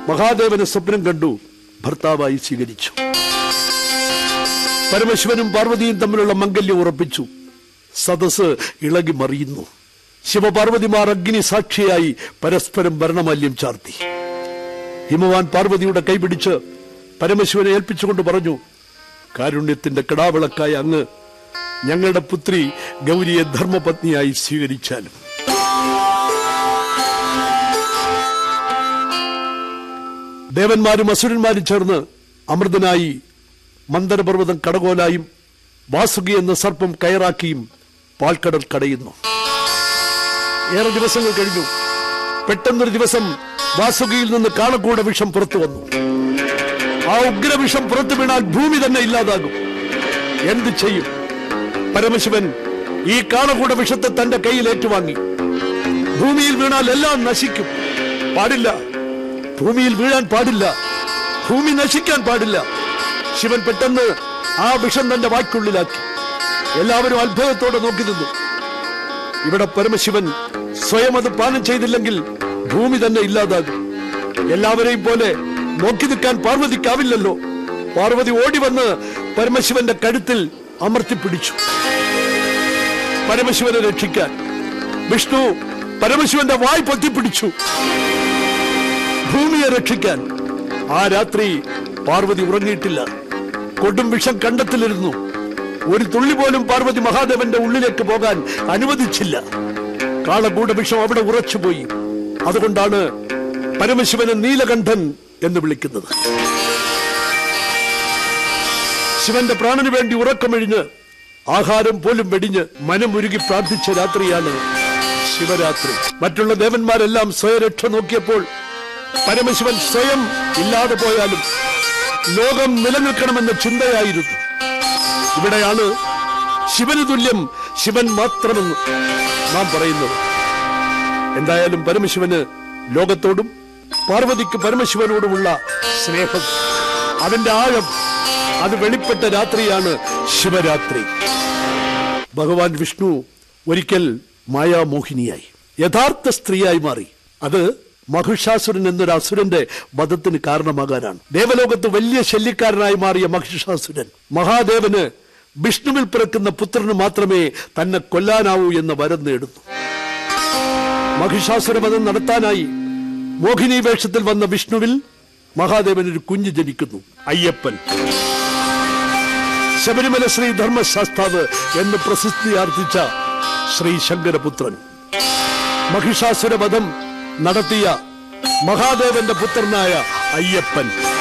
മഹാദേവനെ സ്വപ്നം കണ്ടു ഭർത്താവായി സ്വീകരിച്ചു പരമശിവനും പാർവതിയും തമ്മിലുള്ള മംഗല്യം ഉറപ്പിച്ചു സദസ് ഇളകി മറിയുന്നു ശിവപാർവതിമാർ അഗ്നി സാക്ഷിയായി പരസ്പരം ഭരണമാല്യം ചാർത്തി ഹിമവാൻ പാർവതിയുടെ കൈപിടിച്ച് പരമശിവനെ ഏൽപ്പിച്ചുകൊണ്ട് പറഞ്ഞു കാരുണ്യത്തിന്റെ കിടാവിളക്കായ അങ്ങ് ഞങ്ങളുടെ പുത്രി ഗൗരിയെ ധർമ്മപത്നിയായി സ്വീകരിച്ചാലും ദേവന്മാരും അസുരന്മാരും ചേർന്ന് അമൃതനായി മന്ദരപർവ്വതം കടകോലായും വാസുകി എന്ന സർപ്പം കയറാക്കിയും പാൽക്കടൽ കടയുന്നു ഏറെ ദിവസങ്ങൾ കഴിഞ്ഞു പെട്ടെന്നൊരു ദിവസം വാസുകിയിൽ നിന്ന് കാളക്കൂട വിഷം പുറത്തു വന്നു ആ ഉഗ്രവിഷം പുറത്തു വീണാൽ ഭൂമി തന്നെ ഇല്ലാതാകും എന്ത് ചെയ്യും പരമശിവൻ ഈ കാളകൂട വിഷത്തെ തന്റെ കയ്യിൽ ഏറ്റുവാങ്ങി ഭൂമിയിൽ വീണാൽ എല്ലാം നശിക്കും പാടില്ല ഭൂമിയിൽ വീഴാൻ പാടില്ല ഭൂമി നശിക്കാൻ പാടില്ല ശിവൻ പെട്ടെന്ന് ആ വിഷം തന്റെ വായ്ക്കുള്ളിലാക്കി എല്ലാവരും അത്ഭുതത്തോടെ നോക്കി നിന്നു ഇവിടെ പരമശിവൻ സ്വയം അത് പാനം ചെയ്തില്ലെങ്കിൽ ഭൂമി തന്നെ ഇല്ലാതാകും എല്ലാവരെയും പോലെ നോക്കി നിൽക്കാൻ പാർവതിക്കാവില്ലല്ലോ പാർവതി ഓടി വന്ന് പരമശിവന്റെ കഴുത്തിൽ അമർത്തിപ്പിടിച്ചു പരമശിവനെ രക്ഷിക്കാൻ വിഷ്ണു പരമശിവന്റെ വായ് പൊത്തിപ്പിടിച്ചു ഭൂമിയെ രക്ഷിക്കാൻ ആ രാത്രി പാർവതി ഉറങ്ങിയിട്ടില്ല കൊടും വിഷം കണ്ടത്തിലിരുന്നു ഒരു തുള്ളി പോലും പാർവതി മഹാദേവന്റെ ഉള്ളിലേക്ക് പോകാൻ അനുവദിച്ചില്ല കാളകൂട വിഷം അവിടെ ഉറച്ചുപോയി അതുകൊണ്ടാണ് പരമശിവനെ നീലകണ്ഠൻ എന്ന് വിളിക്കുന്നത് ശിവന്റെ പ്രാണന് വേണ്ടി ഉറക്കമെഴിഞ്ഞ് ആഹാരം പോലും വെടിഞ്ഞ് മനമുരുകി പ്രാർത്ഥിച്ച രാത്രിയാണ് ശിവരാത്രി മറ്റുള്ള ദേവന്മാരെല്ലാം സ്വയരക്ഷ നോക്കിയപ്പോൾ പരമശിവൻ സ്വയം ഇല്ലാതെ പോയാലും ലോകം നിലനിൽക്കണമെന്ന ചിന്തയായിരുന്നു ഇവിടെയാണ് ശിവന് തുല്യം ശിവൻ മാത്രമെന്ന് നാം പറയുന്നത് എന്തായാലും പരമശിവന് ലോകത്തോടും പാർവതിക്ക് പരമശിവനോടുമുള്ള സ്നേഹം അതിന്റെ ആഴം അത് വെളിപ്പെട്ട രാത്രിയാണ് ശിവരാത്രി ഭഗവാൻ വിഷ്ണു ഒരിക്കൽ മായാമോഹിനിയായി യഥാർത്ഥ സ്ത്രീയായി മാറി അത് മഹിഷാസുരൻ എന്നൊരു അസുരന്റെ വധത്തിന് കാരണമാകാനാണ് ദേവലോകത്ത് വലിയ ശല്യക്കാരനായി മാറിയ മഹിഷാസുരൻ മഹാദേവന് വിഷ്ണുവിൽ പിറക്കുന്ന പുത്രന് മാത്രമേ തന്നെ കൊല്ലാനാവൂ എന്ന വരം നേടുന്നു മഹിഷാസുരവധം നടത്താനായി മോഹിനി വേഷത്തിൽ വന്ന വിഷ്ണുവിൽ മഹാദേവൻ ഒരു കുഞ്ഞ് ജനിക്കുന്നു അയ്യപ്പൻ ശബരിമല ശ്രീ ധർമ്മശാസ്താവ് എന്ന് പ്രസിദ്ധി ആർജിച്ച ശ്രീ ശങ്കരപുത്രൻ മഹിഷാസുരവധം നടത്തിയ മഹാദേവന്റെ പുത്രനായ അയ്യപ്പൻ